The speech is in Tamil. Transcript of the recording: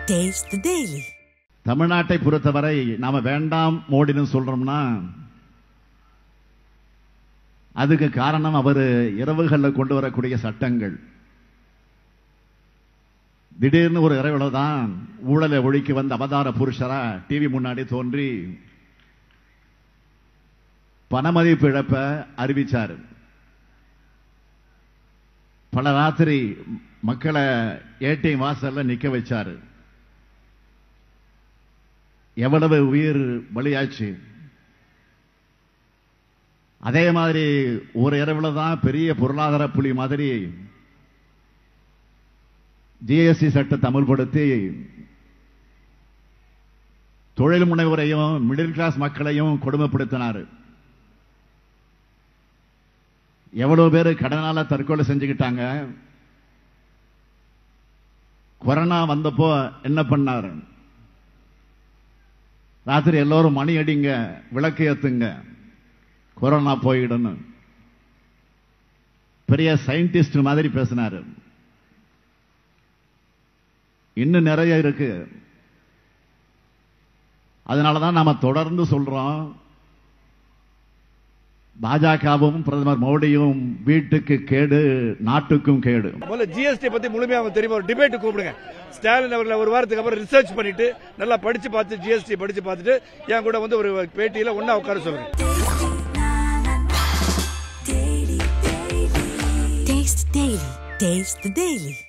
Taste the Daily. தமிழ்நாட்டை பொறுத்தவரை நாம வேண்டாம் மோடின்னு சொல்றோம்னா அதுக்கு காரணம் அவர் இரவுகளில் கொண்டு வரக்கூடிய சட்டங்கள் திடீர்னு ஒரு இரவுல தான் ஊழலை ஒழிக்க வந்த அவதார புருஷரா டிவி முன்னாடி தோன்றி பணமதிப்பு இழப்ப அறிவிச்சாரு பல ராத்திரி மக்களை ஏடிஎம் வாசல்ல நிக்க வச்சாரு எவ்வளவு உயிர் பலியாச்சு அதே மாதிரி ஒரு இரவுல தான் பெரிய பொருளாதார புலி மாதிரி ஜிஎஸ்டி சட்டத்தை அமல்படுத்தி தொழில் முனைவரையும் மிடில் கிளாஸ் மக்களையும் கொடுமைப்படுத்தினார் எவ்வளவு பேர் கடனால தற்கொலை செஞ்சுக்கிட்டாங்க கொரோனா வந்தப்போ என்ன பண்ணாரு ராத்திரி எல்லோரும் மணி அடிங்க விளக்கு ஏத்துங்க கொரோனா போயிடணும் பெரிய சயின்டிஸ்ட் மாதிரி பேசினாரு இன்னும் நிறைய இருக்கு அதனாலதான் நாம தொடர்ந்து சொல்றோம் பாஜகவும் பிரதமர் மோடியும் வீட்டுக்கு கேடு நாட்டுக்கும் கேடு முதல்ல ஜிஎஸ்டி பத்தி முழுமையா அவங்க தெரியுமா ஒரு டிபேட் கூப்பிடுங்க ஸ்டாலின் அவர்களை ஒரு வாரத்துக்கு அப்புறம் ரிசர்ச் பண்ணிட்டு நல்லா படிச்சு பார்த்து ஜிஎஸ்டி படிச்சு பார்த்துட்டு என் கூட வந்து ஒரு பேட்டியில ஒண்ணா உட்கார சொல்லுங்க Taste the Daily. Taste the Daily.